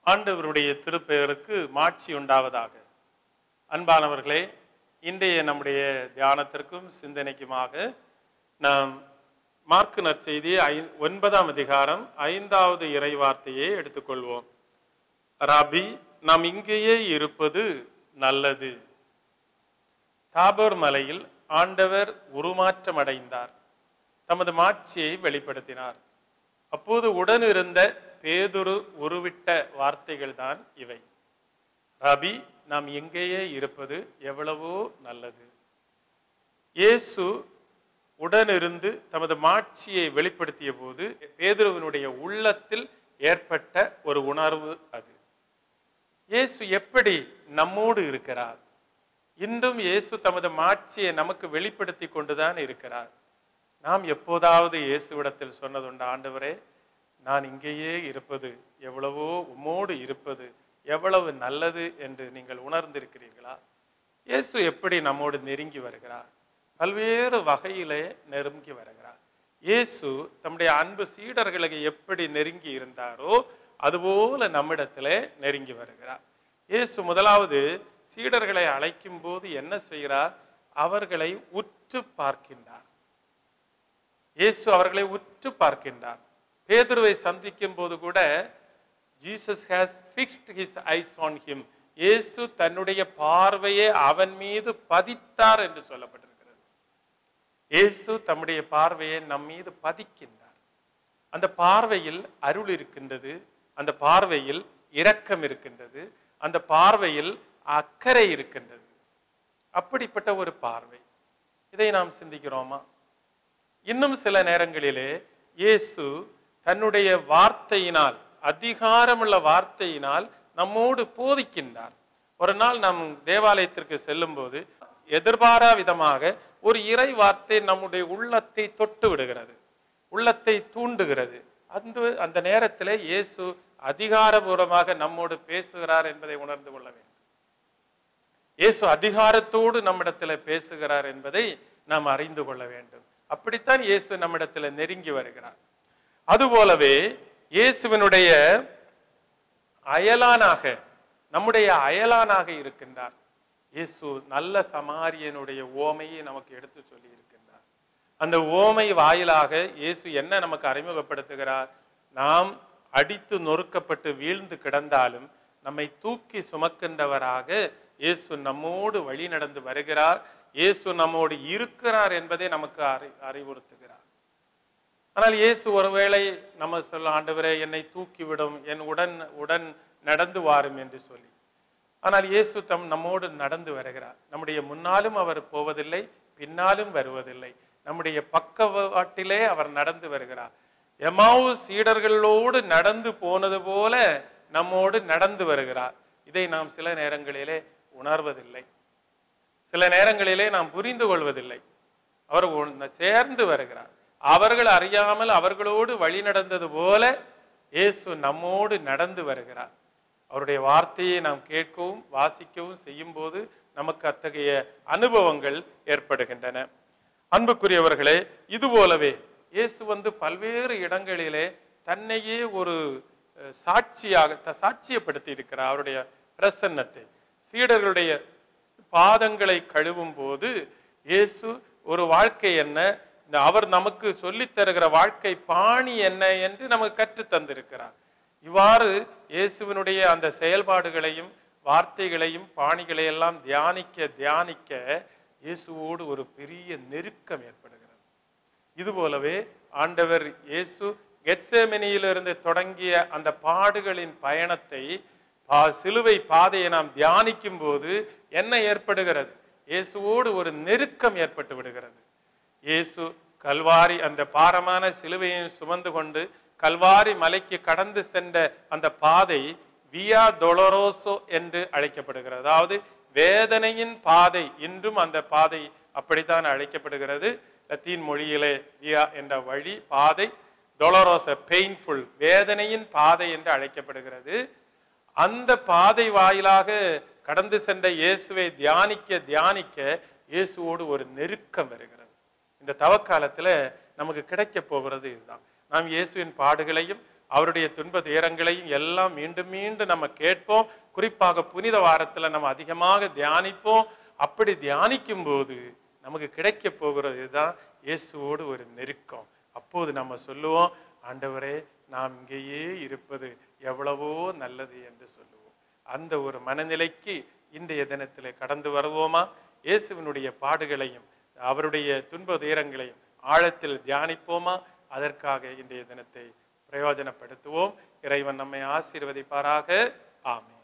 ஆண்டவருடைய திருப்பெயருக்கு மாட்சி உண்டாவதாக அன்பானவர்களே இன்றைய நம்முடைய தியானத்திற்கும் சிந்தனைக்குமாக நாம் மார்க்கு நற்செய்தி ஐ ஒன்பதாம் அதிகாரம் ஐந்தாவது இறைவார்த்தையை எடுத்துக்கொள்வோம் ராபி நாம் இங்கேயே இருப்பது நல்லது தாபோர் மலையில் ஆண்டவர் உருமாற்றம் அடைந்தார் தமது மாட்சியை வெளிப்படுத்தினார் அப்போது உடனிருந்த பேதுரு உருவிட்ட வார்த்தைகள் தான் இவை ரபி நாம் எங்கேயே இருப்பது எவ்வளவோ நல்லது இயேசு உடனிருந்து தமது மாட்சியை வெளிப்படுத்திய போது பேதுருவினுடைய உள்ளத்தில் ஏற்பட்ட ஒரு உணர்வு அது இயேசு எப்படி நம்மோடு இருக்கிறார் இன்றும் இயேசு தமது மாட்சியை நமக்கு வெளிப்படுத்தி கொண்டுதான் இருக்கிறார் நாம் எப்போதாவது இயேசுவிடத்தில் சொன்னதுண்டு ஆண்டவரே நான் இங்கேயே இருப்பது எவ்வளவோ உம்மோடு இருப்பது எவ்வளவு நல்லது என்று நீங்கள் உணர்ந்திருக்கிறீர்களா இயேசு எப்படி நம்மோடு நெருங்கி வருகிறார் பல்வேறு வகையிலே நெருங்கி வருகிறார் இயேசு தம்முடைய அன்பு சீடர்களுக்கு எப்படி நெருங்கி இருந்தாரோ அதுபோல நம்மிடத்திலே நெருங்கி வருகிறார் இயேசு முதலாவது சீடர்களை அழைக்கும் போது என்ன செய்கிறார் அவர்களை உற்று பார்க்கின்றார் இயேசு அவர்களை உற்று பார்க்கின்றார் பேதுருவை சந்திக்கும் போது கூட Jesus has fixed his eyes on him இயேசு தன்னுடைய பார்வையை அவன் மீது பதித்தார் என்று சொல்லப்பட்டிருக்கிறது இயேசு தம்முடைய பார்வையை நம் மீது பதிக்கின்றார் அந்த பார்வையில் அருள் இருக்கின்றது அந்த பார்வையில் இரக்கம் இருக்கின்றது அந்த பார்வையில் அக்கறை இருக்கின்றது அப்படிப்பட்ட ஒரு பார்வை இதை நாம் சிந்திக்கிறோமா இன்னும் சில நேரங்களிலே இயேசு தன்னுடைய வார்த்தையினால் அதிகாரமுள்ள வார்த்தையினால் நம்மோடு போதிக்கின்றார் ஒரு நாள் நம் தேவாலயத்திற்கு செல்லும்போது எதிர்பாரா விதமாக ஒரு இறை வார்த்தை நம்முடைய உள்ளத்தை தொட்டு விடுகிறது உள்ளத்தை தூண்டுகிறது அந்த அந்த நேரத்தில் இயேசு அதிகாரபூர்வமாக நம்மோடு பேசுகிறார் என்பதை உணர்ந்து கொள்ள வேண்டும் இயேசு அதிகாரத்தோடு நம்மிடத்தில் பேசுகிறார் என்பதை நாம் அறிந்து கொள்ள வேண்டும் அப்படித்தான் இயேசு நம்மிடத்தில் நெருங்கி வருகிறார் அதுபோலவே இயேசுவினுடைய அயலானாக நம்முடைய அயலானாக இருக்கின்றார் இயேசு நல்ல சமாரியனுடைய ஓமையை நமக்கு எடுத்து சொல்லி இருக்கின்றார் அந்த ஓமை வாயிலாக இயேசு என்ன நமக்கு அறிமுகப்படுத்துகிறார் நாம் அடித்து நொறுக்கப்பட்டு வீழ்ந்து கிடந்தாலும் நம்மை தூக்கி சுமக்கின்றவராக இயேசு நம்மோடு வழி நடந்து வருகிறார் இயேசு நம்மோடு இருக்கிறார் என்பதை நமக்கு அறி அறிவுறுத்துகிறார் ஆனால் இயேசு ஒருவேளை நம்ம சொல்ல ஆண்டவரே என்னை தூக்கிவிடும் என் உடன் உடன் நடந்து வாரும் என்று சொல்லி ஆனால் இயேசு தம் நம்மோடு நடந்து வருகிறார் நம்முடைய முன்னாலும் அவர் போவதில்லை பின்னாலும் வருவதில்லை நம்முடைய பக்கவாட்டிலே அவர் நடந்து வருகிறார் எமாவு சீடர்களோடு நடந்து போனது போல நம்மோடு நடந்து வருகிறார் இதை நாம் சில நேரங்களிலே உணர்வதில்லை சில நேரங்களிலே நாம் புரிந்து கொள்வதில்லை அவர் சேர்ந்து வருகிறார் அவர்கள் அறியாமல் அவர்களோடு வழி நடந்தது போல இயேசு நம்மோடு நடந்து வருகிறார் அவருடைய வார்த்தையை நாம் கேட்கவும் வாசிக்கவும் செய்யும் போது நமக்கு அத்தகைய அனுபவங்கள் ஏற்படுகின்றன அன்புக்குரியவர்களே இது போலவே இயேசு வந்து பல்வேறு இடங்களிலே தன்னையே ஒரு சாட்சியாக சாட்சியப்படுத்தி இருக்கிறார் அவருடைய பிரசன்னத்தை சீடர்களுடைய பாதங்களை கழுவும் போது இயேசு ஒரு வாழ்க்கை என்ன அவர் நமக்கு சொல்லித் தருகிற வாழ்க்கை பாணி என்ன என்று நமக்கு கற்றுத் தந்திருக்கிறார் இவ்வாறு இயேசுவினுடைய அந்த செயல்பாடுகளையும் வார்த்தைகளையும் பாணிகளை எல்லாம் தியானிக்க தியானிக்க இயேசுவோடு ஒரு பெரிய நெருக்கம் ஏற்படுகிறது இது போலவே ஆண்டவர் இயேசு கெட்சேமினியிலிருந்து தொடங்கிய அந்த பாடுகளின் பயணத்தை சிலுவை பாதையை நாம் தியானிக்கும் போது என்ன ஏற்படுகிறது இயேசுவோடு ஒரு நெருக்கம் ஏற்பட்டு விடுகிறது இயேசு கல்வாரி அந்த பாரமான சிலுவையை சுமந்து கொண்டு கல்வாரி மலைக்கு கடந்து சென்ற அந்த பாதை வியா டொலரோசோ என்று அழைக்கப்படுகிறது அதாவது வேதனையின் பாதை இன்றும் அந்த பாதை அப்படித்தான் அழைக்கப்படுகிறது லத்தீன் மொழியிலே வியா என்ற வழி பாதை டொலரோச பெயின்ஃபுல் வேதனையின் பாதை என்று அழைக்கப்படுகிறது அந்த பாதை வாயிலாக கடந்து சென்ற இயேசுவை தியானிக்க தியானிக்க இயேசுவோடு ஒரு நெருக்கம் வருகிறது இந்த தவக்காலத்துல நமக்கு கிடைக்க போகிறது இதுதான் நாம் இயேசுவின் பாடுகளையும் அவருடைய துன்ப துயரங்களையும் எல்லாம் மீண்டும் மீண்டும் நம்ம கேட்போம் குறிப்பாக புனித வாரத்துல நம்ம அதிகமாக தியானிப்போம் அப்படி தியானிக்கும் போது நமக்கு கிடைக்க போகிறது இதுதான் இயேசுவோடு ஒரு நெருக்கம் அப்போது நம்ம சொல்லுவோம் ஆண்டவரே நாம் இங்கேயே இருப்பது எவ்வளவோ நல்லது என்று சொல்லுவோம் அந்த ஒரு மனநிலைக்கு இன்றைய தினத்திலே கடந்து வருவோமா இயேசுவினுடைய பாடுகளையும் அவருடைய துன்ப துயரங்களையும் ஆழத்தில் தியானிப்போமா அதற்காக இன்றைய தினத்தை பிரயோஜனப்படுத்துவோம் இறைவன் நம்மை ஆசீர்வதிப்பாராக ஆமென்